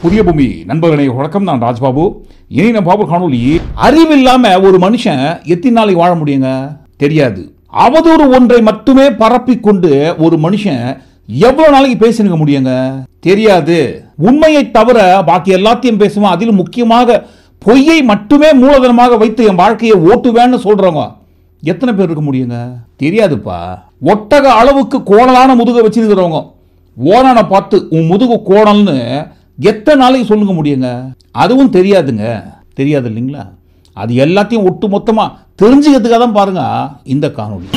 புதிய பூமி நண்பர்களே வணக்கம் நான் ராஜ்பாபு இனி நம்ம பாபு காணொலி அறிவில்லாம ஒரு மனுஷன் எத்தனை நாளைக்கு வாழ முடியுங்க தெரியாது அவதூறு ஒன்றை மட்டுமே பரப்பிக் கொண்டு ஒரு மனுஷன் எவ்வளவு நாளைக்கு பேசினுக்க முடியுங்க தெரியாது உண்மையை தவிர பாக்கி எல்லாத்தையும் பேசுவான் அதிலும் முக்கியமாக பொய்யை மட்டுமே மூலதனமாக வைத்து என் வாழ்க்கையை ஓட்டுவேன்னு சொல்றவங்க எத்தனை பேர் இருக்க முடியுங்க தெரியாதுப்பா ஒட்டக அளவுக்கு கோணலான முதுகை வச்சிருக்கிறவங்க ஓனானை பார்த்து உன் முதுகு கோணல்னு எத்தனை நாளைக்கு சொல்லுங்க முடியுங்க அதுவும் தெரியாதுங்க தெரியாது இல்லைங்களா அது எல்லாத்தையும் ஒட்டு மொத்தமாக தெரிஞ்சுக்கிறதுக்காக தான் பாருங்க இந்த காணொளி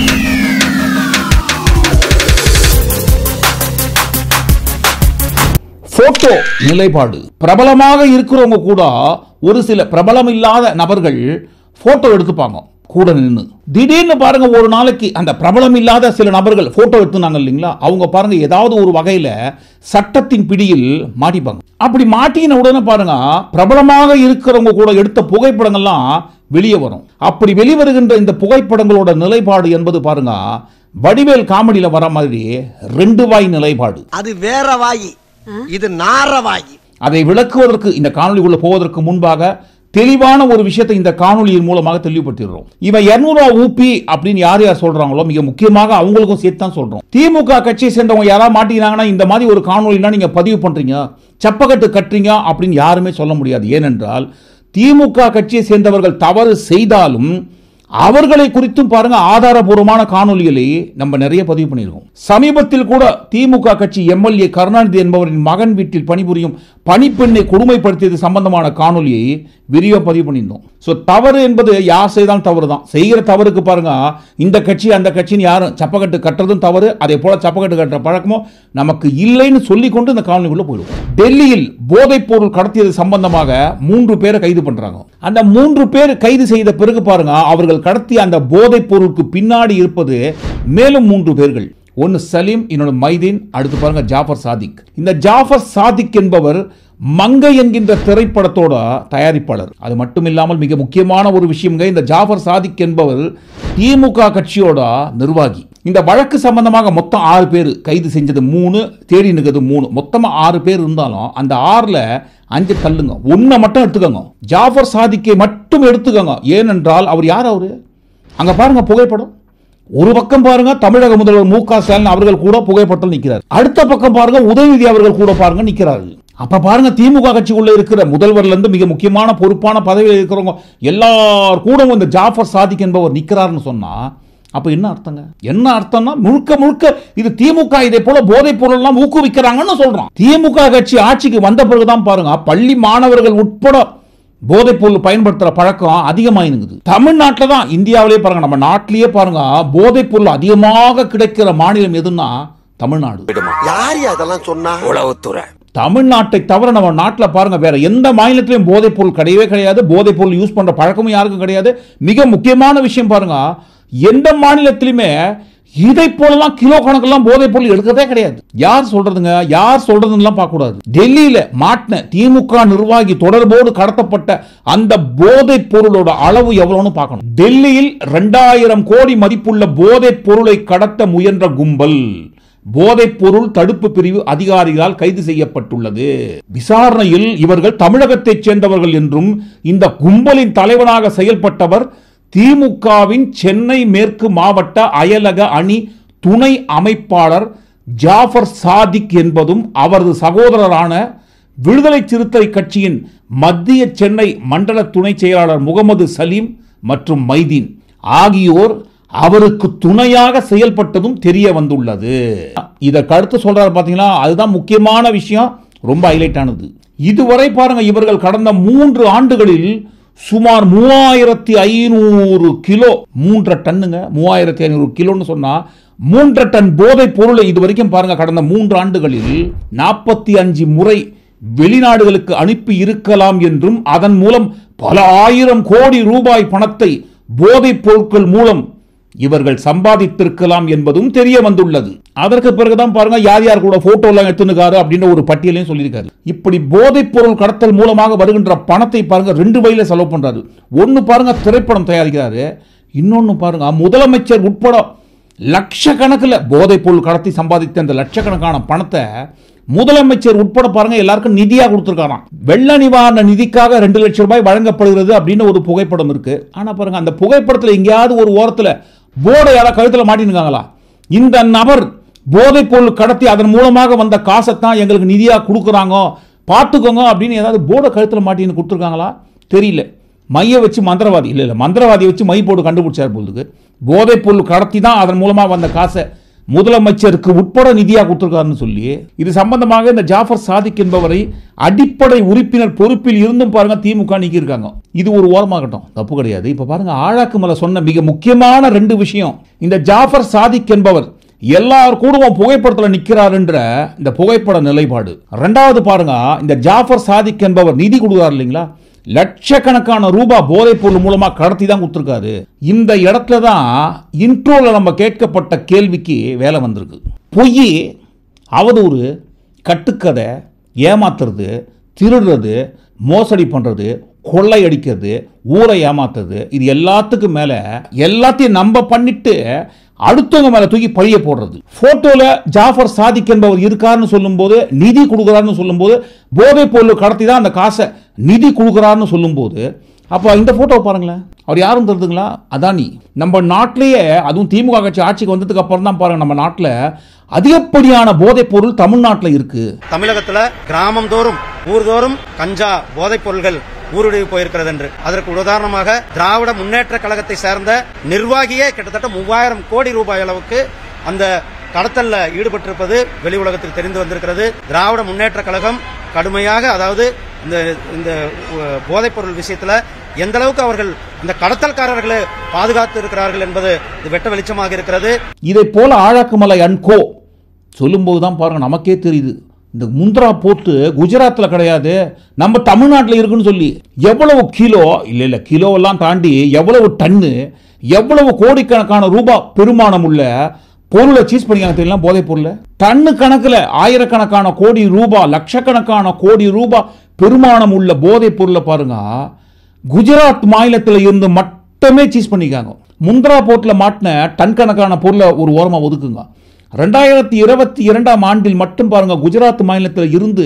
போட்டோ நிலைப்பாடு பிரபலமாக இருக்கிறவங்க கூட ஒரு சில பிரபலம் இல்லாத நபர்கள் போட்டோ எடுத்துப்பாங்க கூட நின்று திடீர்னு பாருங்க ஒரு நாளைக்கு அந்த பிரபலம் இல்லாத சில நபர்கள் போட்டோ எடுத்துனாங்க இல்லைங்களா அவங்க பாருங்க ஏதாவது ஒரு வகையில சட்டத்தின் பிடியில் மாட்டிப்பாங்க அப்படி மாட்டின உடனே பாருங்க பிரபலமாக இருக்கிறவங்க கூட எடுத்த புகைப்படங்கள்லாம் வெளியே வரும் அப்படி வெளிவருகின்ற இந்த புகைப்படங்களோட நிலைப்பாடு என்பது பாருங்க வடிவேல் காமெடியில வர மாதிரி ரெண்டு வாய் நிலைப்பாடு அது வேற வாயி இது நார வாயி அதை விளக்குவதற்கு இந்த காணொளிக்குள்ள போவதற்கு முன்பாக தெளிவான ஒரு விஷயத்தை இந்த காணொளியின் மூலமாக தெளிவுபடுத்திடுறோம் இவன் இருநூறுவா ஊப்பி அப்படின்னு யார் யார் சொல்றாங்களோ மிக முக்கியமாக அவங்களுக்கும் சேர்த்து தான் சொல்றோம் திமுக கட்சியை சேர்ந்தவங்க யாராவது மாட்டினாங்கன்னா இந்த மாதிரி ஒரு காணொளினா நீங்க பதிவு பண்றீங்க சப்பக்கட்டு கட்டுறீங்க அப்படின்னு யாருமே சொல்ல முடியாது ஏனென்றால் திமுக கட்சியை சேர்ந்தவர்கள் தவறு செய்தாலும் அவர்களை குறித்தும் பாருங்க ஆதாரபூர்வமான காணொலிகளை நம்ம நிறைய பதிவு பண்ணியிருக்கோம் சமீபத்தில் கூட திமுக கட்சி எம்எல்ஏ கருணாநிதி என்பவரின் மகன் வீட்டில் பணிபுரியும் பணிப்பெண்ணை கொடுமைப்படுத்தியது சம்பந்தமான காணொலியை விரிவாக பதிவு பண்ணியிருந்தோம் ஸோ தவறு என்பது யார் செய்தாலும் தவறு தான் செய்கிற தவறுக்கு பாருங்க இந்த கட்சி அந்த கட்சின்னு யாரும் சப்பக்கட்டு கட்டுறதும் தவறு அதே போல சப்பக்கட்டு கட்டுற பழக்கமும் நமக்கு இல்லைன்னு சொல்லி கொண்டு இந்த காணொலிக்குள்ள போயிடுவோம் டெல்லியில் போதைப் பொருள் கடத்தியது சம்பந்தமாக மூன்று பேரை கைது பண்றாங்க அந்த மூன்று பேர் கைது செய்த பிறகு பாருங்க அவர்கள் கடத்திய அந்த போதைப் பொருளுக்கு பின்னாடி இருப்பது மேலும் மூன்று பேர்கள் ஒன்னு சலீம் இன்னொன்று மைதீன் அடுத்து பாருங்க ஜாஃபர் சாதிக் இந்த ஜாஃபர் சாதிக் என்பவர் மங்கை என்கின்ற திரைப்படத்தோட தயாரிப்பாளர் அது மட்டும் இல்லாமல் மிக முக்கியமான ஒரு விஷயம்ங்க இந்த ஜாஃபர் சாதிக் என்பவர் திமுக கட்சியோட நிர்வாகி இந்த வழக்கு சம்பந்தமாக மொத்தம் ஆறு பேர் கைது செஞ்சது மூணு தேடி நிற்கிறது மூணு மொத்தமா ஆறு பேர் இருந்தாலும் அந்த ஆறுல அஞ்சு தள்ளுங்க ஒன்றை மட்டும் எடுத்துக்கோங்க ஜாஃபர் சாதிக்கை மட்டும் எடுத்துக்கோங்க ஏனென்றால் அவர் யார் அவரு அங்க பாருங்க புகைப்படம் ஒரு பக்கம் பாருங்க தமிழக முதல்வர் மு க ஸ்டாலின் அவர்கள் கூட புகைப்படம் நிக்கிறார் அடுத்த பக்கம் பாருங்க உதயநிதி அவர்கள் கூட பாருங்க நிக்கிறாரு அப்ப பாருங்க திமுக கட்சிக்குள்ள இருக்கிற முதல்வர்ல இருந்து மிக முக்கியமான பொறுப்பான பதவியில் இருக்கிறவங்க எல்லார் கூட இந்த ஜாஃபர் சாதிக் என்பவர் நிக்கிறாருன்னு சொன்னா அப்ப என்ன அர்த்தங்க என்ன அர்த்தம்னா முழுக்க முழுக்க இது திமுக இதே போல போதைப் பொருள் எல்லாம் ஊக்குவிக்கிறாங்கன்னு சொல்றான் திமுக கட்சி ஆட்சிக்கு வந்த பிறகுதான் பாருங்க பள்ளி மாணவர்கள் உட்பட போதைப் பொருள் பயன்படுத்துற பழக்கம் அதிகமாயிருக்குது தமிழ்நாட்டில் தான் இந்தியாவிலே பாருங்க நம்ம நாட்டிலேயே பாருங்க போதைப் பொருள் அதிகமாக கிடைக்கிற மாநிலம் எதுன்னா தமிழ்நாடு யார் அதெல்லாம் சொன்னா உளவுத்துறை தமிழ்நாட்டை தவிர நம்ம நாட்டில் பாருங்க வேற எந்த மாநிலத்திலையும் போதைப் பொருள் கிடையவே கிடையாது போதைப் பொருள் யூஸ் பண்ற பழக்கமும் யாருக்கும் கிடையாது மிக முக்கியமான விஷயம் பாருங்க எந்த மாநிலத்திலுமே இதை போலலாம் கிலோ கணக்கெல்லாம் போதைப் பொருள் எடுக்கிறதே கிடையாது யார் சொல்றதுங்க யார் சொல்றதுலாம் பார்க்க கூடாது டெல்லியில மாட்டின திமுக நிர்வாகி தொடர்போடு கடத்தப்பட்ட அந்த போதைப் பொருளோட அளவு எவ்வளவுன்னு பார்க்கணும் டெல்லியில் ரெண்டாயிரம் கோடி மதிப்புள்ள போதைப் பொருளை கடத்த முயன்ற கும்பல் போதைப் பொருள் தடுப்பு பிரிவு அதிகாரிகளால் கைது செய்யப்பட்டுள்ளது விசாரணையில் இவர்கள் தமிழகத்தைச் சேர்ந்தவர்கள் என்றும் இந்த கும்பலின் தலைவனாக செயல்பட்டவர் திமுகவின் சென்னை மேற்கு மாவட்ட அயலக அணி துணை அமைப்பாளர் ஜாஃபர் சாதிக் என்பதும் அவரது சகோதரரான விடுதலை சிறுத்தை கட்சியின் மத்திய சென்னை மண்டல துணை செயலாளர் முகமது சலீம் மற்றும் மைதீன் ஆகியோர் அவருக்கு துணையாக செயல்பட்டதும் தெரிய வந்துள்ளது இதற்கு அடுத்து சொல்றாரு பாத்தீங்களா அதுதான் முக்கியமான விஷயம் ரொம்ப ஹைலைட் ஆனது இதுவரை பாருங்க இவர்கள் கடந்த மூன்று ஆண்டுகளில் சுமார் மூவாயிரத்தி ஐநூறு கிலோ மூன்றரை டன்னுங்க மூவாயிரத்தி ஐநூறு கிலோன்னு சொன்னா மூன்றரை டன் போதைப் பொருளை இது வரைக்கும் பாருங்க கடந்த மூன்று ஆண்டுகளில் நாற்பத்தி அஞ்சு முறை வெளிநாடுகளுக்கு அனுப்பி இருக்கலாம் என்றும் அதன் மூலம் பல ஆயிரம் கோடி ரூபாய் பணத்தை போதைப் பொருட்கள் மூலம் இவர்கள் சம்பாதித்திருக்கலாம் என்பதும் தெரிய வந்துள்ளது அதற்கு பிறகுதான் பாருங்க யார் யார் கூட போட்டோ எல்லாம் எடுத்துனுக்காரு அப்படின்ற ஒரு பட்டியலையும் சொல்லியிருக்காரு இப்படி போதைப் பொருள் கடத்தல் மூலமாக வருகின்ற பணத்தை பாருங்க ரெண்டு வழியில செலவு பண்றாரு ஒன்னு பாருங்க திரைப்படம் தயாரிக்கிறாரு இன்னொன்னு பாருங்க முதலமைச்சர் உட்பட லட்சக்கணக்கில் போதைப் பொருள் கடத்தி சம்பாதித்த அந்த லட்சக்கணக்கான பணத்தை முதலமைச்சர் உட்பட பாருங்க எல்லாருக்கும் நிதியா கொடுத்துருக்காராம் வெள்ள நிவாரண நிதிக்காக ரெண்டு லட்சம் ரூபாய் வழங்கப்படுகிறது அப்படின்னு ஒரு புகைப்படம் இருக்கு ஆனா பாருங்க அந்த புகைப்படத்துல எங்கேயாவது ஒரு ஓரத்துல போர்டை யாராவது கழுத்துல மாட்டிருக்காங்களா இந்த நபர் போதைப் பொருள் கடத்தி அதன் மூலமாக வந்த காசைத்தான் எங்களுக்கு நிதியா கொடுக்குறாங்க பார்த்துக்கோங்க அப்படின்னு ஏதாவது போர்டை கழுத்துல மாட்டின்னு கொடுத்துருக்காங்களா தெரியல மைய வச்சு மந்திரவாதி இல்லை இல்லை மந்திரவாதியை வச்சு மை போட்டு கண்டுபிடிச்சார் போலுக்கு போதைப் பொருள் கடத்தி தான் அதன் மூலமாக வந்த காசை முதலமைச்சருக்கு உட்பட நிதியாக கொடுத்துருக்காருன்னு சொல்லி இது சம்பந்தமாக இந்த ஜாஃபர் சாதிக் என்பவரை அடிப்படை உறுப்பினர் பொறுப்பில் இருந்தும் பாருங்க திமுக நீக்கியிருக்காங்க இது ஒரு ஓரமாகட்டும் தப்பு கிடையாது இப்ப பாருங்க ஆழாக்கு மலை சொன்ன மிக முக்கியமான ரெண்டு விஷயம் இந்த ஜாஃபர் சாதிக் என்பவர் எல்லார் கூடவும் புகைப்படத்தில் நிற்கிறாருன்ற இந்த புகைப்பட நிலைப்பாடு ரெண்டாவது பாருங்க இந்த ஜாஃபர் சாதிக் என்பவர் நிதி கொடுக்குறாரு இல்லைங்களா லட்சக்கணக்கான ரூபாய் போதைப் பொருள் மூலமா கடத்தி தான் கொடுத்துருக்காரு இந்த இடத்துல தான் இன்ட்ரோல நம்ம கேட்கப்பட்ட கேள்விக்கு வேலை வந்திருக்கு பொய் அவதூறு கட்டுக்கதை ஏமாத்துறது திருடுறது மோசடி பண்றது கொள்ளை அடிக்கிறது ஊரை ஏமாத்துறது இது எல்லாத்துக்கும் மேல எல்லாத்தையும் நம்ம பண்ணிட்டு அடுத்தவங்க மேல தூக்கி பழிய போடுறது போட்டோல ஜாஃபர் சாதிக் என்பவர் இருக்காருன்னு சொல்லும்போது நிதி கொடுக்குறாருன்னு சொல்லும்போது போதைப் பொருள் கடத்தி தான் அந்த காசை நிதி கொடுக்குறாருன்னு சொல்லும்போது அப்போ இந்த போட்டோ பாருங்களேன் அவர் யாரும் தெரியுதுங்களா அதானி நம்ம நாட்டிலேயே அதுவும் திமுக கட்சி ஆட்சிக்கு வந்ததுக்கு அப்புறம் தான் பாருங்க நம்ம நாட்டில் அதிகப்படியான போதைப் பொருள் தமிழ்நாட்டில் இருக்கு தமிழகத்துல கிராமம் தோறும் ஊர்தோறும் கஞ்சா போதைப் பொருள்கள் ஊருடைய போயிருக்கிறது என்று அதற்கு உதாரணமாக திராவிட முன்னேற்ற கழகத்தை சேர்ந்த நிர்வாகியே கிட்டத்தட்ட மூவாயிரம் கோடி ரூபாய் அளவுக்கு அந்த கடத்தல்ல ஈடுபட்டிருப்பது வெளி உலகத்துக்கு தெரிந்து வந்திருக்கிறது திராவிட முன்னேற்ற கழகம் கடுமையாக அதாவது இந்த இந்த அஹ், போதைப் பொருள் விஷயத்துல எந்த அளவுக்கு அவர்கள் இந்த கடத்தல்காரர்களை பாதுகாத்து இருக்கிறார்கள் என்பது இது வெட்ட வெளிச்சமாக இருக்கிறது இதை போல ஆழாக்குமலை அன்கோ சொல்லும்போது தான் பாருங்க நமக்கே தெரியுது இந்த முந்திரா போட்டு குஜராத்தில் கிடையாது நம்ம தமிழ்நாட்டில் இருக்குன்னு சொல்லி எவ்வளவு கிலோ இல்லை இல்லை கிலோ எல்லாம் தாண்டி எவ்வளவு டன்னு எவ்வளவு கோடிக்கணக்கான ரூபாய் பெருமானம் உள்ள பொருளை சீஸ் பண்ணிக்காங்க தெரியலாம் போதைப் பொருளை டன்னு கணக்கில் ஆயிரக்கணக்கான கோடி ரூபாய் லட்சக்கணக்கான கோடி ரூபாய் பெருமானம் உள்ள போதைப் பொருளை பாருங்க குஜராத் மாநிலத்தில் இருந்து மட்டுமே சீஸ் பண்ணிக்காங்க முந்திரா போர்ட்டில் மாட்டின டன் கணக்கான பொருளை ஒரு ஓரமாக ஒதுக்குங்க ரெண்டாயிரத்தி இருபத்தி இரண்டாம் ஆண்டில் மட்டும் பாருங்க குஜராத் மாநிலத்தில் இருந்து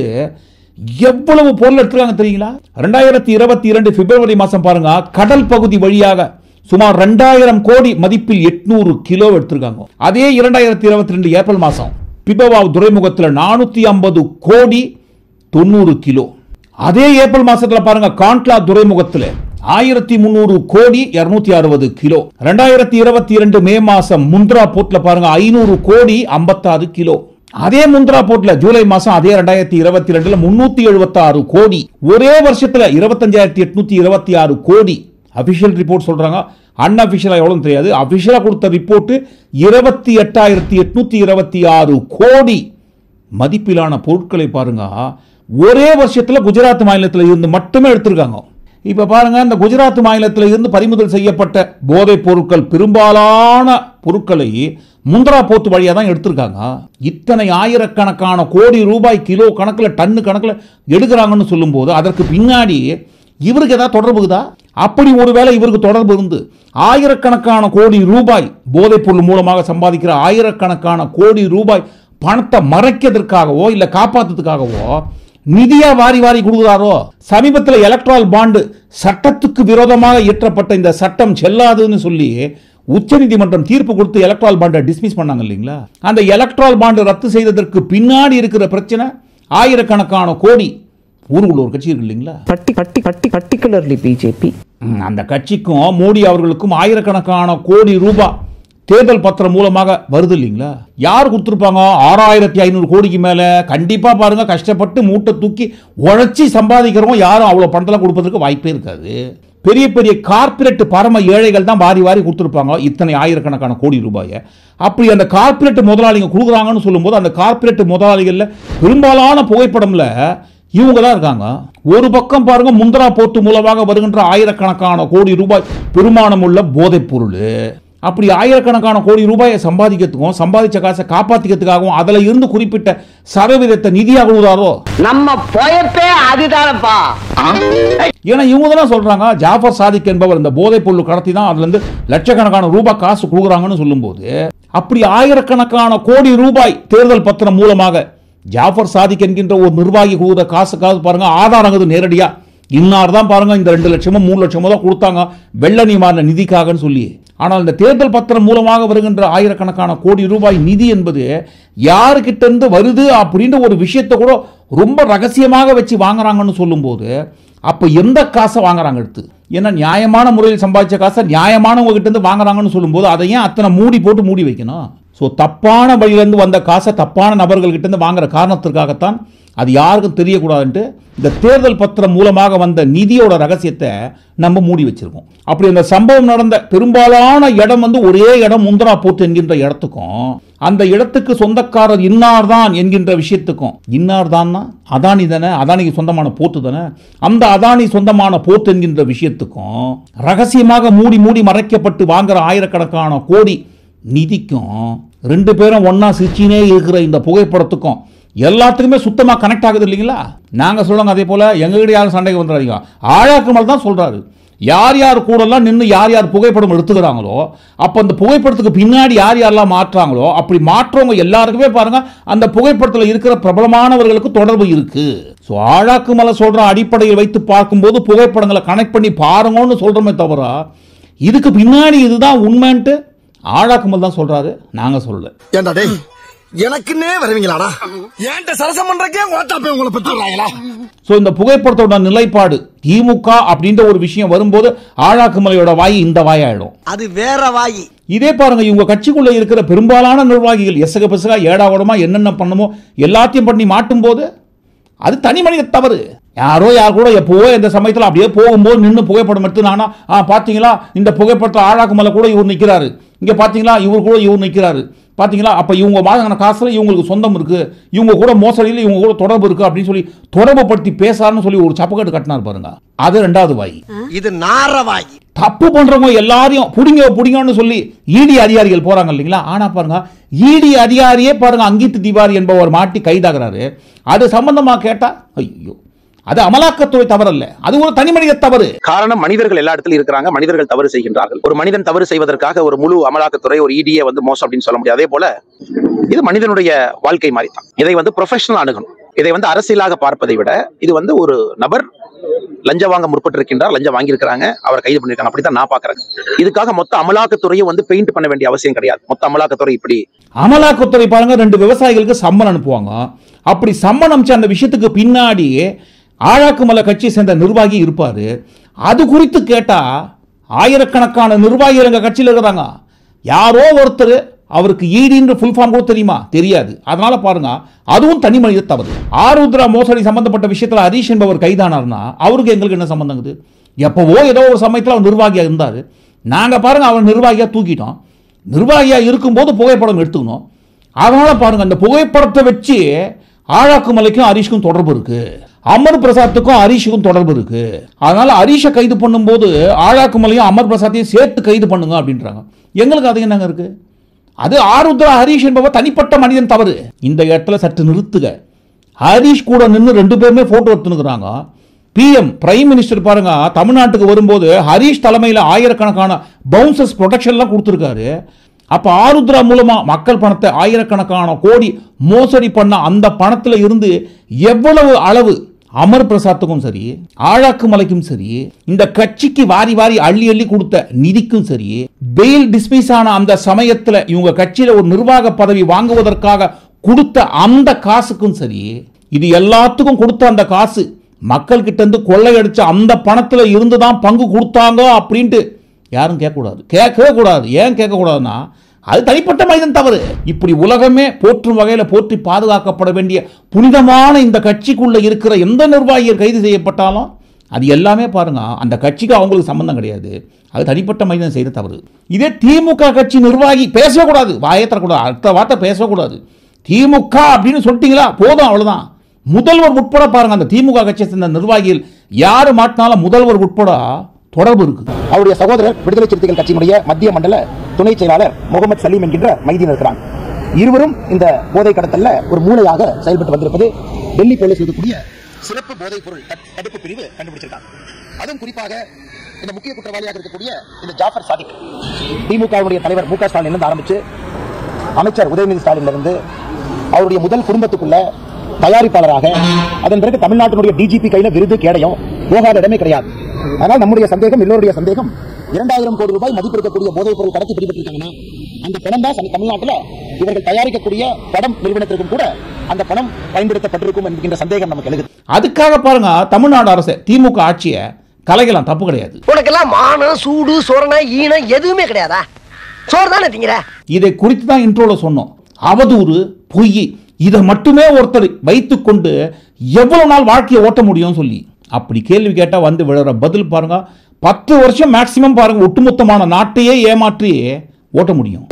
எவ்வளவு பொருள் எடுத்துருக்காங்க தெரியுங்களா ரெண்டாயிரத்தி இருபத்தி இரண்டு பிப்ரவரி மாசம் பாருங்க கடல் பகுதி வழியாக சுமார் ரெண்டாயிரம் கோடி மதிப்பில் எட்நூறு கிலோ எடுத்திருக்காங்க அதே இரண்டாயிரத்தி இருபத்தி ரெண்டு ஏப்ரல் மாசம் பிபவாவ் துறைமுகத்தில் நானூத்தி ஐம்பது கோடி தொண்ணூறு கிலோ அதே ஏப்ரல் மாசத்துல பாருங்க காண்ட்லா துறைமுகத்துல ஆயிரத்தி முந்நூறு கோடி இருநூத்தி அறுபது கிலோ ரெண்டாயிரத்தி இருபத்தி இரண்டு மே மாசம் முந்த்ரா போர்ட்ல பாருங்க ஐநூறு கோடி ஐம்பத்தாறு கிலோ அதே முந்த்ரா போர்ட்ல ஜூலை மாசம் அதே ரெண்டாயிரத்தி இருபத்தி ரெண்டுல முன்னூத்தி எழுபத்தி ஆறு கோடி ஒரே வருஷத்துல இருபத்தஞ்சாயிரத்தி எட்நூத்தி இருபத்தி ஆறு கோடி அபிஷியல் ரிப்போர்ட் சொல்றாங்க அன்அபிஷியலா எவ்வளவு தெரியாது அபிஷியலா கொடுத்த ரிப்போர்ட் இருபத்தி எட்டாயிரத்தி எட்நூத்தி இருபத்தி ஆறு கோடி மதிப்பிலான பொருட்களை பாருங்க ஒரே வருஷத்துல குஜராத் மாநிலத்தில் இருந்து மட்டுமே எடுத்திருக்காங்க இப்ப பாருங்க இந்த குஜராத் மாநிலத்தில் இருந்து பறிமுதல் செய்யப்பட்ட போதைப் பொருட்கள் பெரும்பாலான பொருட்களை முந்திரா போத்து வழியா தான் எடுத்திருக்காங்க இத்தனை ஆயிரக்கணக்கான கோடி ரூபாய் கிலோ கணக்கில் டன்னு கணக்கில் எடுக்கிறாங்கன்னு சொல்லும்போது அதற்கு பின்னாடி இவருக்கு ஏதாவது தொடர்பு இருக்குதா அப்படி ஒருவேளை இவருக்கு தொடர்பு இருந்து ஆயிரக்கணக்கான கோடி ரூபாய் போதைப் பொருள் மூலமாக சம்பாதிக்கிற ஆயிரக்கணக்கான கோடி ரூபாய் பணத்தை மறைக்கிறதுக்காகவோ இல்ல காப்பாத்துறதுக்காகவோ நிதியா வாரி வாரி கொடுக்குறாரோ சமீபத்தில் எலக்ட்ரால் பாண்டு சட்டத்துக்கு விரோதமாக இயற்றப்பட்ட இந்த சட்டம் செல்லாதுன்னு சொல்லி உச்சநீதிமன்றம் தீர்ப்பு கொடுத்து எலக்ட்ரால் பாண்டை டிஸ்மிஸ் பண்ணாங்க இல்லைங்களா அந்த எலக்ட்ரால் பாண்டு ரத்து செய்ததற்கு பின்னாடி இருக்கிற பிரச்சனை ஆயிரக்கணக்கான கோடி ஊருக்குள்ள ஒரு கட்சி இருக்கு இல்லைங்களா பர்டி பர்டி பர்டி பர்டிகுலர்லி பிஜேபி ம், அந்த கட்சிக்கும் மோடி அவர்களுக்கும் ஆயிரக்கணக்கான கோடி ரூபாய் தேர்தல் பத்திரம் மூலமாக வருது இல்லைங்களா யார் கொடுத்துருப்பாங்க ஆறாயிரத்தி ஐநூறு கோடிக்கு மேல கண்டிப்பா பாருங்க கஷ்டப்பட்டு மூட்டை தூக்கி உழைச்சி சம்பாதிக்கிறவங்க யாரும் அவ்வளவு பணத்தெல்லாம் கொடுப்பதற்கு வாய்ப்பே இருக்காது பெரிய பெரிய கார்ப்பரேட் பரம ஏழைகள் தான் வாரி வாரி கொடுத்துருப்பாங்க இத்தனை ஆயிரக்கணக்கான கோடி ரூபாயை அப்படி அந்த கார்ப்பரேட் முதலாளிங்க கொடுக்குறாங்கன்னு சொல்லும்போது அந்த கார்ப்பரேட் முதலாளிகள்ல பெரும்பாலான புகைப்படம்ல இவங்க தான் இருக்காங்க ஒரு பக்கம் பாருங்க முந்திரா போட்டு மூலமாக வருகின்ற ஆயிரக்கணக்கான கோடி ரூபாய் பெருமானம் உள்ள போதைப் பொருள் அப்படி ஆயிரக்கணக்கான கோடி ரூபாயை சம்பாதிக்கிறதுக்கும் சம்பாதிச்ச காசை காப்பாத்திக்கிறதுக்காகவும் அதுல இருந்து குறிப்பிட்ட சதவீதத்தை நிதியாக கொடுத்தாரோ நம்ம பொயப்பே அதுதானப்பா ஏன்னா இவங்க தானே சொல்றாங்க ஜாஃபர் சாதிக் என்பவர் இந்த போதைப் பொருள் கடத்தி தான் அதுல இருந்து லட்சக்கணக்கான ரூபாய் காசு கொடுக்குறாங்கன்னு சொல்லும்போது அப்படி ஆயிரக்கணக்கான கோடி ரூபாய் தேர்தல் பத்திரம் மூலமாக ஜாஃபர் சாதிக் என்கின்ற ஒரு நிர்வாகி கொடுத்த காசுக்காக பாருங்க ஆதாரங்கிறது நேரடியா இன்னார் தான் பாருங்க இந்த ரெண்டு லட்சமோ மூணு லட்சமோ தான் கொடுத்தாங்க வெள்ள நிவாரண நிதிக்காகன்னு சொல்லி ஆனால் இந்த தேர்தல் பத்திரம் மூலமாக வருகின்ற ஆயிரக்கணக்கான கோடி ரூபாய் நிதி என்பது யாருக்கிட்ட இருந்து வருது அப்படின்ற ஒரு விஷயத்தை கூட ரொம்ப ரகசியமாக வச்சு வாங்குறாங்கன்னு சொல்லும்போது அப்போ எந்த காசை வாங்குறாங்க எடுத்து ஏன்னா நியாயமான முறையில் சம்பாதிச்ச காசை நியாயமானவங்க கிட்ட இருந்து வாங்குறாங்கன்னு சொல்லும்போது அதை ஏன் அத்தனை மூடி போட்டு மூடி வைக்கணும் ஸோ தப்பான வழியிலேருந்து வந்த காசை தப்பான நபர்கள் கிட்ட இருந்து வாங்குற காரணத்திற்காகத்தான் அது யாருக்கும் தெரியக்கூடாதுன்ட்டு இந்த தேர்தல் பத்திரம் மூலமாக வந்த நிதியோட ரகசியத்தை நம்ம மூடி வச்சிருக்கோம் அப்படி அந்த சம்பவம் நடந்த பெரும்பாலான இடம் வந்து ஒரே இடம் முந்திரா போட்டு என்கின்ற இடத்துக்கும் அந்த இடத்துக்கு சொந்தக்காரர் இன்னார் தான் என்கின்ற விஷயத்துக்கும் இன்னார் தான் அதானி தானே அதானிக்கு சொந்தமான போட்டு தானே அந்த அதானி சொந்தமான போட்டு என்கின்ற விஷயத்துக்கும் ரகசியமாக மூடி மூடி மறைக்கப்பட்டு வாங்குற ஆயிரக்கணக்கான கோடி நிதிக்கும் ரெண்டு பேரும் ஒண்ணா சிரிச்சினே இருக்கிற இந்த புகைப்படத்துக்கும் எல்லாத்துக்குமே சுத்தமாக கனெக்ட் ஆகுது இல்லைங்களா நாங்கள் சொல்லுங்க அதே போல் எங்ககிட்ட யாரும் சண்டைக்கு வந்துடாதீங்க ஆழாக்குமல் தான் சொல்கிறாரு யார் யார் கூடலாம் நின்று யார் யார் புகைப்படம் எடுத்துக்கிறாங்களோ அப்போ அந்த புகைப்படத்துக்கு பின்னாடி யார் யாரெல்லாம் மாற்றுறாங்களோ அப்படி மாற்றவங்க எல்லாருக்குமே பாருங்க அந்த புகைப்படத்தில் இருக்கிற பிரபலமானவர்களுக்கு தொடர்பு இருக்கு ஸோ ஆழாக்கு மலை சொல்ற அடிப்படையில் வைத்து பார்க்கும்போது புகைப்படங்களை கனெக்ட் பண்ணி பாருங்கன்னு சொல்றோமே தவிர இதுக்கு பின்னாடி இதுதான் உண்மைன்ட்டு ஆழாக்குமல் தான் சொல்றாரு நாங்க சொல்லல ஏண்டா டேய் எனக்குன்னே வருவீங்களாடா ஏன்ட்ட சரசம் பண்றக்கே ஓட்டாப்பே உங்களை பெற்றுறாங்களா ஸோ இந்த புகைப்படத்தோட நிலைப்பாடு திமுக அப்படின்ற ஒரு விஷயம் வரும்போது ஆழாக்குமலையோட வாய் இந்த வாயாயிடும் அது வேற வாயி இதே பாருங்க இவங்க கட்சிக்குள்ள இருக்கிற பெரும்பாலான நிர்வாகிகள் எசக பெசகா ஏடா ஓடமா என்னென்ன பண்ணுமோ எல்லாத்தையும் பண்ணி மாட்டும் போது அது தனி மனித தவறு யாரோ யார் கூட எப்போவோ இந்த சமயத்தில் அப்படியே போகும்போது நின்று புகைப்படம் எடுத்து நானா ஆ பார்த்தீங்களா இந்த புகைப்படத்தில் ஆழாக்குமலை கூட இவர் நிற்கிறாரு இங்கே பார்த்தீங்களா இவர் கூட இவர் நிற்கிறாரு பார்த்தீங்களா அப்போ இவங்க வாங்கின காசில் இவங்களுக்கு சொந்தம் இருக்கு இவங்க கூட மோசடியில் இவங்க கூட தொடர்பு இருக்கு அப்படின்னு சொல்லி தொடர்பு படுத்தி பேசாருன்னு சொல்லி ஒரு சப்பக்கட்டு கட்டினார் பாருங்க அது ரெண்டாவது வாய் இது நார வாயி தப்பு பண்றவங்க எல்லாரையும் புடிங்க புடிங்கன்னு சொல்லி இடி அதிகாரிகள் போறாங்க இல்லைங்களா ஆனா பாருங்க இடி அதிகாரியே பாருங்க அங்கித் திவாரி என்பவர் மாட்டி கைதாகிறாரு அது சம்பந்தமா கேட்டா ஐயோ அது அமலாக்கத்துறை தவறல்ல அது ஒரு தனி மனித தவறு காரணம் மனிதர்கள் எல்லா இடத்துலயும் இருக்கிறாங்க மனிதர்கள் தவறு செய்கின்றார்கள் ஒரு மனிதன் தவறு செய்வதற்காக ஒரு முழு அமலாக்கத்துறை ஒரு இடியை வந்து மோசம் அப்படின்னு சொல்ல முடியாது அதே போல இது மனிதனுடைய வாழ்க்கை மாதிரி தான் இதை வந்து ப்ரொஃபஷனல் அணுகணும் இதை வந்து அரசியலாக பார்ப்பதை விட இது வந்து ஒரு நபர் லஞ்சம் வாங்க முற்பட்டிருக்கின்றார் லஞ்சம் வாங்கியிருக்கிறாங்க அவர் கைது பண்ணிருக்காங்க அப்படித்தான் நான் பாக்குறேன் இதுக்காக மொத்த அமலாக்கத்துறையும் வந்து பெயிண்ட் பண்ண வேண்டிய அவசியம் கிடையாது மொத்த அமலாக்கத்துறை இப்படி அமலாக்கத்துறை பாருங்க ரெண்டு விவசாயிகளுக்கு சம்மன் அனுப்புவாங்க அப்படி சம்மன் அனுப்பிச்ச அந்த விஷயத்துக்கு பின்னாடி ஆழாக்குமலை கட்சியை சேர்ந்த நிர்வாகி இருப்பாரு அது குறித்து கேட்டா ஆயிரக்கணக்கான நிர்வாகிகள் எங்க கட்சியில் இருக்கிறாங்க யாரோ ஒருத்தர் அவருக்கு ஈடின்ற ஃபுல் ஃபார்ம் கூட தெரியுமா தெரியாது அதனால பாருங்க அதுவும் தனி மனித தவறு ஆருத்ரா மோசடி சம்பந்தப்பட்ட விஷயத்துல ஹரீஷ் என்பவர் கைதானார்னா அவருக்கு எங்களுக்கு என்ன சம்பந்தங்குது எப்பவோ ஏதோ ஒரு சமயத்தில் அவர் நிர்வாகியா இருந்தார் நாங்க பாருங்க அவர் நிர்வாகியா தூக்கிட்டோம் நிர்வாகியா இருக்கும்போது புகைப்படம் எடுத்துக்கணும் அதனால பாருங்க அந்த புகைப்படத்தை வச்சு ஆழாக்குமலைக்கும் ஹரீஷுக்கும் தொடர்பு இருக்கு அமர் பிரசாத்துக்கும் ஹரீஷுக்கும் தொடர்பு இருக்கு அதனால ஹரீஷை கைது பண்ணும்போது ஆழாக்குமலையும் அமர் பிரசாத்தையும் சேர்த்து கைது பண்ணுங்க அப்படின்றாங்க எங்களுக்கு அது என்னங்க இருக்கு அது ஆருத்ரா ஹரீஷ் என்பவர் தனிப்பட்ட மனிதன் தவறு இந்த இடத்துல சற்று நிறுத்துக ஹரீஷ் கூட நின்று ரெண்டு பேருமே போட்டோ எடுத்துனுக்குறாங்க பிஎம் பிரைம் மினிஸ்டர் பாருங்க தமிழ்நாட்டுக்கு வரும்போது ஹரீஷ் தலைமையில் ஆயிரக்கணக்கான பவுன்சஸ் ப்ரொடெக்ஷன்லாம் கொடுத்துருக்காரு அப்ப ஆருத்ரா மூலமா மக்கள் பணத்தை ஆயிரக்கணக்கான கோடி மோசடி பண்ண அந்த பணத்துல இருந்து எவ்வளவு அளவு அமர் பிரசாத்துக்கும் சரி ஆழாக்கு மலைக்கும் சரி இந்த கட்சிக்கு வாரி வாரி அள்ளி அள்ளி கொடுத்த நிதிக்கும் சரி பெயில் டிஸ்மிஸ் ஆன அந்த சமயத்துல இவங்க கட்சியில ஒரு நிர்வாக பதவி வாங்குவதற்காக கொடுத்த அந்த காசுக்கும் சரி இது எல்லாத்துக்கும் கொடுத்த அந்த காசு மக்கள் கிட்ட இருந்து கொள்ளையடிச்ச அந்த பணத்துல இருந்து தான் பங்கு கொடுத்தாங்க அப்படின்ட்டு யாரும் கேட்கக்கூடாது கேட்கவே கூடாது ஏன் கேட்கக்கூடாதுன்னா அது தனிப்பட்ட மனிதன் தவறு இப்படி உலகமே போற்றும் வகையில் போற்றி பாதுகாக்கப்பட வேண்டிய புனிதமான இந்த கட்சிக்குள்ள இருக்கிற எந்த நிர்வாகிகள் கைது செய்யப்பட்டாலும் அது எல்லாமே பாருங்க அந்த கட்சிக்கு அவங்களுக்கு சம்பந்தம் கிடையாது அது தனிப்பட்ட மனிதன் செய்த தவறு இதே திமுக கட்சி நிர்வாகி பேசவே கூடாது வாயை தரக்கூடாது அடுத்த வார்த்தை பேசக்கூடாது திமுக அப்படின்னு சொல்லிட்டீங்களா போதும் அவ்வளவுதான் முதல்வர் உட்பட பாருங்க அந்த திமுக கட்சியை சேர்ந்த நிர்வாகிகள் யாரு மாட்டினாலும் முதல்வர் உட்பட தொடர்பு இருக்கு அவருடைய சகோதரர் விடுதலை சிறுத்தைகள் கட்சியினுடைய மத்திய மண்டல துணை செயலாளர் முகமது சலீம் என்கின்ற மைதீன் இருக்கிறாங்க இருவரும் இந்த போதை கடத்தல்ல ஒரு மூளையாக செயல்பட்டு வந்திருப்பது டெல்லி போலீஸ் இருக்கக்கூடிய சிறப்பு போதைப் பொருள் தட்- தடுப்பு பிரிவு கண்டுபிடிச்சிருக்காங்க அதுவும் குறிப்பாக இந்த முக்கிய குற்றவாளியாக இருக்கக்கூடிய இந்த ஜாஃபர் சாதிக் திமுகவுடைய தலைவர் மு க ஸ்டாலின் இருந்து ஆரம்பிச்சு அமைச்சர் உதயநிதி ஸ்டாலின்ல இருந்து அவருடைய முதல் குடும்பத்துக்குள்ள தயாரிப்பாளராக அதன் பிறகு தமிழ்நாட்டினுடைய டிஜிபி கையில விருது கேடயம் போகாத இடமே கிடையாது அதனால் நம்முடைய சந்தேகம் எல்லோருடைய சந்தேகம் இரண்டாயிரம் கோடி ரூபாய் மதிப்பு இருக்கக்கூடிய போதைப் பொருள் கடத்தி பிடிபட்டிருக்காங்கன்னா அந்த பணம் தான் சம- தமிழ்நாட்டுல இவர்கள் தயாரிக்கக்கூடிய படம் நிறுவனத்திற்கும் கூட அந்த பணம் பயன்படுத்தப்பட்டிருக்கும் என்கின்ற சந்தேகம் நமக்கு எழுது அதுக்காக பாருங்க தமிழ்நாடு அரசு திமுக ஆட்சியை கலைக்கலாம் தப்பு கிடையாது உனக்கெல்லாம் மானம் சூடு சொரணை ஈனம் எதுவுமே கிடையாதா சோறு தானே திங்கிற இதை குறித்து தான் இன்ட்ரோல சொன்னோம் அவதூறு பொய் இதை மட்டுமே ஒருத்தர் வைத்துக்கொண்டு எவ்வளவு நாள் வாழ்க்கையை ஓட்ட முடியும்னு சொல்லி அப்படி கேள்வி கேட்டா வந்து விழுற பதில் பாருங்க பத்து வருஷம் மேக்சிமம் பாருங்க ஒட்டுமொத்தமான நாட்டையே ஏமாற்றி ஓட்ட முடியும்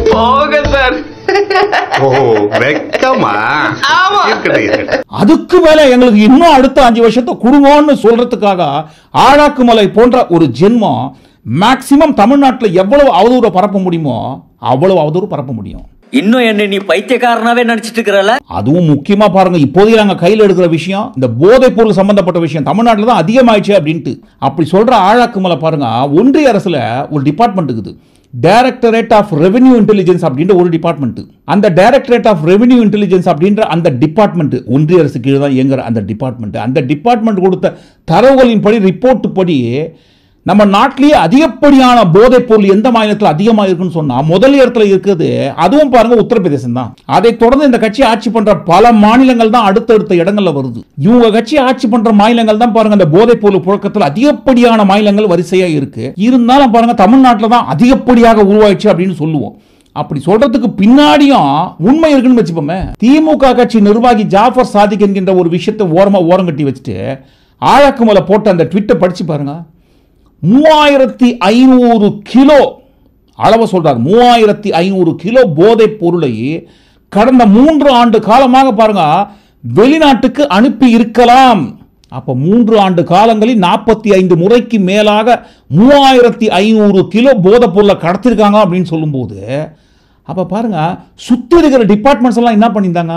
ஓ வெக்கமா இருக்கட்டும் இருக்கட்டும் அதுக்கு மேல எங்களுக்கு இன்னும் அடுத்த அஞ்சு வருஷத்தை குடும்பம்னு சொல்றதுக்காக ஆழாக்குமலை போன்ற ஒரு ஜென்மம் மேக்சிமம் தமிழ்நாட்டில் எவ்வளவு அவதூறை பரப்ப முடியுமோ அவ்வளவு அவதூறு பரப்ப முடியும் இன்னும் என்ன நீ பைத்தியக்காரனாவே நடிச்சிட்டு இருக்கிறல அதுவும் முக்கியமா பாருங்க இப்போதைக்கு நாங்க கையில் எடுக்கிற விஷயம் இந்த போதைப் பொருள் சம்பந்தப்பட்ட விஷயம் தமிழ்நாட்டில் தான் அதிகமாயிடுச்சு அப்படின்ட்டு அப்படி சொல்ற ஆழாக்குமலை பாருங்க ஒன்றிய அரசுல ஒரு டிபார்ட்மெண்ட் இருக்குது டைரக்டரேட் ஆஃப் ரெவென்யூ இன்டெலிஜென்ஸ் அப்படின்ற ஒரு டிபார்ட்மெண்ட் அந்த டைரக்டரேட் ஆஃப் ரெவென்யூ இன்டெலிஜென்ஸ் அப்படின்ற அந்த டிபார்ட்மெண்ட் ஒன்றிய அரசு கீழே தான் இயங்குற அந்த டிபார்ட்மெண்ட் அந்த டிபார்ட்மெண்ட் கொடுத்த தரவுகளின் படி ரிப்போர்ட் படி நம்ம நாட்டிலேயே அதிகப்படியான போதைப் பொருள் எந்த மாநிலத்தில் அதிகமாக இருக்குன்னு சொன்னா முதல் இடத்துல இருக்குது அதுவும் பாருங்க உத்தரப்பிரதேசம் தான் அதை தொடர்ந்து இந்த கட்சி ஆட்சி பண்ற பல மாநிலங்கள் தான் அடுத்தடுத்த இடங்கள்ல வருது இவங்க கட்சி ஆட்சி பண்ற மாநிலங்கள் தான் பாருங்க இந்த போதைப் பொருள் புழக்கத்தில் அதிகப்படியான மாநிலங்கள் வரிசையா இருக்கு இருந்தாலும் பாருங்க தமிழ்நாட்டில் தான் அதிகப்படியாக உருவாயிடுச்சு அப்படின்னு சொல்லுவோம் அப்படி சொல்றதுக்கு பின்னாடியும் உண்மை இருக்குன்னு வச்சுப்போமே திமுக கட்சி நிர்வாகி ஜாஃபர் சாதிக் என்கின்ற ஒரு விஷயத்தை ஓரமா ஓரம் கட்டி வச்சுட்டு ஆழக்குமலை போட்ட அந்த ட்விட்டை படிச்சு பாருங்க மூவாயிரத்தி ஐநூறு கிலோ அளவு சொல்றார் மூவாயிரத்தி ஐநூறு கிலோ போதைப் பொருளை கடந்த மூன்று ஆண்டு காலமாக பாருங்க வெளிநாட்டுக்கு அனுப்பி இருக்கலாம் அப்ப மூன்று ஆண்டு காலங்களில் நாற்பத்தி ஐந்து முறைக்கு மேலாக மூவாயிரத்தி ஐநூறு கிலோ போதைப் பொருளை கடத்திருக்காங்க அப்படின்னு சொல்லும்போது அப்ப பாருங்க சுத்தி இருக்கிற டிபார்ட்மெண்ட்ஸ் எல்லாம் என்ன பண்ணியிருந்தாங்க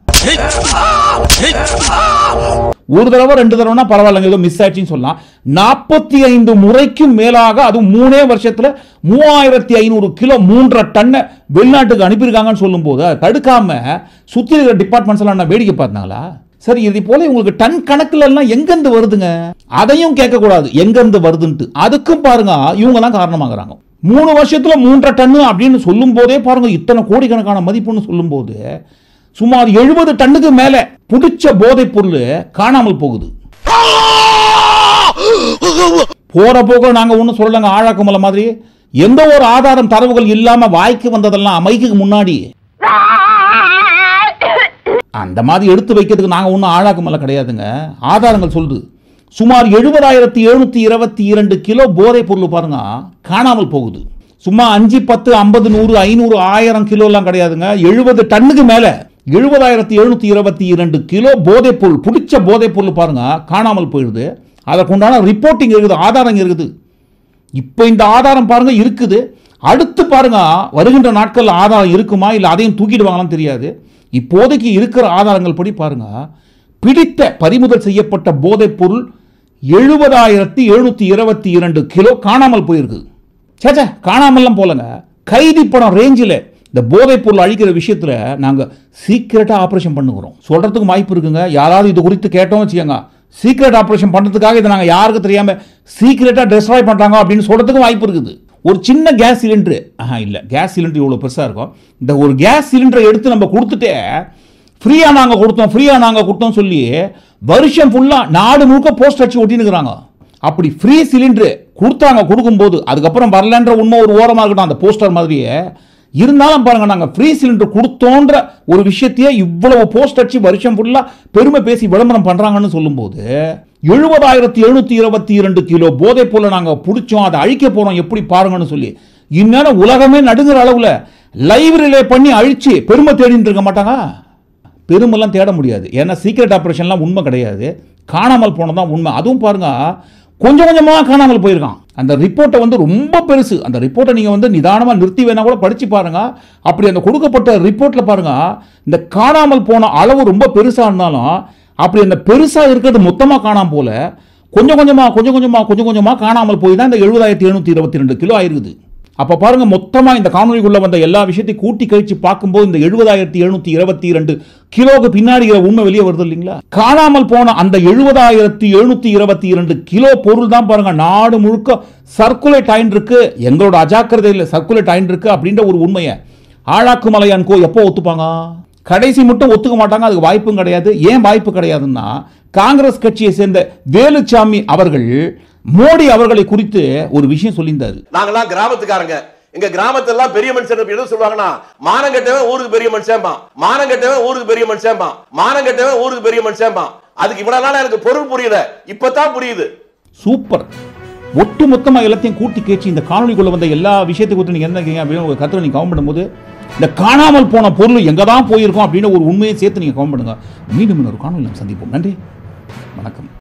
ஒரு தடவை ரெண்டு தடவைனா பரவாயில்லைங்க ஏதோ மிஸ் ஆயிடுச்சுன்னு சொல்லலாம் நாற்பத்தி ஐந்து முறைக்கும் மேலாக அதுவும் மூணே வருஷத்துல மூவாயிரத்தி ஐநூறு கிலோ மூன்றரை டன்னை வெளிநாட்டுக்கு அனுப்பியிருக்காங்கன்னு சொல்லும்போது அதை தடுக்காம சுத்தி இருக்கிற டிபார்ட்மெண்ட்ஸ் எல்லாம் என்ன வேடிக்கை பார்த்தாங்களா சரி இது போல உங்களுக்கு டன் கணக்குல எல்லாம் எங்கிருந்து வருதுங்க அதையும் கேட்கக்கூடாது எங்கிருந்து வருதுன்ட்டு அதுக்கும் பாருங்க இவங்க தான் காரணமாகறாங்க மூணு வருஷத்துல மூன்றரை டன்னு அப்படின்னு சொல்லும் போதே பாருங்க இத்தனை கோடிக்கணக்கான மதிப்புன்னு சொல்லும் போது சுமார் எழுபது டன்னுக்கு மேல புடிச்ச போதைப் பொருள் காணாமல் போகுது போற போக்கில் நாங்க ஒன்றும் சொல்லலங்க ஆழாக்குமலை மாதிரி எந்த ஒரு ஆதாரம் தரவுகள் இல்லாம வாய்க்கு வந்ததெல்லாம் மைக்குக்கு முன்னாடி அந்த மாதிரி எடுத்து வைக்கிறதுக்கு நாங்க ஒன்றும் ஆழாக்குமலை கிடையாதுங்க ஆதாரங்கள் சொல்லுது சுமார் எழுபதாயிரத்தி எழுநூத்தி இருபத்தி இரண்டு கிலோ போதைப் பொருள் பாருங்க காணாமல் போகுது சும்மா அஞ்சு பத்து ஐம்பது நூறு ஐநூறு ஆயிரம் கிலோ எல்லாம் கிடையாதுங்க எழுபது டன்னுக்கு மேல எழுபதாயிரத்தி எழுநூத்தி இருபத்தி இரண்டு கிலோ போதைப் பொருள் பிடிச்ச போதைப் பொருள் பாருங்க காணாமல் போயிடுது அதற்குண்டான ரிப்போர்ட்டிங் இருக்குது ஆதாரம் இருக்குது இப்போ இந்த ஆதாரம் பாருங்க இருக்குது அடுத்து பாருங்க வருகின்ற நாட்கள் ஆதாரம் இருக்குமா இல்லை அதையும் தூக்கிடுவாங்களான்னு தெரியாது இப்போதைக்கு இருக்கிற ஆதாரங்கள் படி பாருங்க பிடித்த பறிமுதல் செய்யப்பட்ட போதைப் பொருள் எழுபதாயிரத்தி எழுநூத்தி இருபத்தி இரண்டு கிலோ காணாமல் போயிருக்கு சேச்சா காணாமல்லாம் போலங்க கைதி படம் ரேஞ்சில் இந்த போதைப் பொருள் அழிக்கிற விஷயத்துல நாங்க சீக்கிரட்டா ஆபரேஷன் பண்ணுகிறோம் சொல்றதுக்கு வாய்ப்பு இருக்குங்க யாராவது இது குறித்து கேட்டோம் வச்சுக்கோங்க சீக்ரெட் ஆபரேஷன் பண்றதுக்காக இதை நாங்க யாருக்கு தெரியாம சீக்கிரட்டா டெஸ்ட்ராய் பண்றாங்க அப்படின்னு சொல்றதுக்கும் வாய்ப்பு இருக்குது ஒரு சின்ன கேஸ் சிலிண்டரு ஆஹா இல்ல கேஸ் சிலிண்டர் இவ்வளவு பெருசா இருக்கும் இந்த ஒரு கேஸ் சிலிண்டரை எடுத்து நம்ம கொடுத்துட்டே ஃப்ரீயா நாங்க கொடுத்தோம் ஃப்ரீயா நாங்க கொடுத்தோம் சொல்லி வருஷம் ஃபுல்லா நாடு முழுக்க போஸ்ட் அடிச்சு ஒட்டினுக்குறாங்க அப்படி ஃப்ரீ சிலிண்டர் கொடுத்தாங்க கொடுக்கும்போது அதுக்கப்புறம் வரலன்ற உண்மை ஒரு ஓரமா இருக்கட்டும் அந்த போஸ்டர் மாதிரியே இருந்தாலும் பாருங்க நாங்க ஃப்ரீ சிலிண்டர் கொடுத்தோன்ற ஒரு விஷயத்தையே இவ்வளவு போஸ்ட் அடிச்சு வருஷம் ஃபுல்லா பெருமை பேசி விளம்பரம் பண்றாங்கன்னு சொல்லும்போது எழுபதாயிரத்தி எழுநூத்தி இருபத்தி இரண்டு கிலோ போதைப் பொருளை நாங்க பிடிச்சோம் அதை அழிக்க போறோம் எப்படி பாருங்கன்னு சொல்லி இந்நேரம் உலகமே நடுங்கிற அளவுல லைவ் ரிலே பண்ணி அழிச்சு பெருமை தேடிட்டு இருக்க மாட்டாங்க பெருமெல்லாம் தேட முடியாது ஏன்னா சீக்ரெட் ஆபரேஷன்லாம் உண்மை கிடையாது காணாமல் போனதான் உண்மை அதுவும் பாருங்க கொஞ்சம் கொஞ்சமாக காணாமல் போயிருக்கான் அந்த ரிப்போர்ட்டை வந்து ரொம்ப பெருசு அந்த ரிப்போர்ட்டை நீங்கள் வந்து நிதானமாக நிறுத்தி வேணா கூட படிச்சு பாருங்க அப்படி அந்த கொடுக்கப்பட்ட ரிப்போர்ட்டில் பாருங்க இந்த காணாமல் போன அளவு ரொம்ப பெருசாக இருந்தாலும் அப்படி அந்த பெருசாக இருக்கிறது மொத்தமாக காணாம போல கொஞ்சம் கொஞ்சமாக கொஞ்சம் கொஞ்சமாக கொஞ்சம் கொஞ்சமாக காணாமல் போய் தான் இந்த எழுபதாயிரத்தி எழுநூத்தி இருபத்தி ரெண்டு கிலோ ஆயிருக்குது அப்ப பாருங்க மொத்தமா இந்த காணொலிக்குள்ள வந்த எல்லா விஷயத்தையும் கூட்டி கழிச்சு பார்க்கும்போது இந்த எழுபதாயிரத்தி எழுநூத்தி இருபத்தி இரண்டு கிலோவுக்கு பின்னாடி இருக்கிற உண்மை வெளியே வருது இல்லைங்களா காணாமல் போன அந்த எழுபதாயிரத்தி எழுநூத்தி இருபத்தி இரண்டு கிலோ பொருள் தான் பாருங்க நாடு முழுக்க சர்க்குலேட் ஆயின்னு இருக்கு எங்களோட அஜாக்கிரதையில் சர்க்குலேட் ஆயின்னு இருக்கு அப்படின்ற ஒரு உண்மையை ஆழாக்கு மலையான் கோ எப்போ ஒத்துப்பாங்க கடைசி மட்டும் ஒத்துக்க மாட்டாங்க அதுக்கு வாய்ப்பும் கிடையாது ஏன் வாய்ப்பு கிடையாதுன்னா காங்கிரஸ் கட்சியை சேர்ந்த வேலுச்சாமி அவர்கள் மோடி அவர்களை குறித்து ஒரு விஷயம் சொல்லியிருந்தாரு நாங்கெல்லாம் கிராமத்துக்காரங்க எங்க கிராமத்தெல்லாம் பெரிய மனுஷன் எது சொல்லுவாங்கன்னா மானம் கெட்டவன் ஊருக்கு பெரிய மனுஷன்பா மானம் கெட்டவன் ஊருக்கு பெரிய மனுஷன்பா மானம் கெட்டவன் ஊருக்கு பெரிய மனுஷன்பா அதுக்கு இவ்வளவு நாளா எனக்கு பொருள் புரியல இப்பதான் புரியுது சூப்பர் ஒட்டு மொத்தமா எல்லாத்தையும் கூட்டி கேச்சு இந்த காணொலிக்குள்ள வந்த எல்லா விஷயத்தை குறித்து நீங்க என்ன நினைக்கிறீங்க அப்படின்னு ஒரு கருத்தை நீங்க கவுண்ட் பண்ணும்போது இந்த காணாமல் போன பொருள் எங்க தான் போயிருக்கோம் அப்படின்னு ஒரு உண்மையை சேர்த்து நீங்க கவுண்ட் பண்ணுங்க மீண்டும் இன்னொரு காணொலி நாம் சந்திப்போம் நன்றி வணக்கம்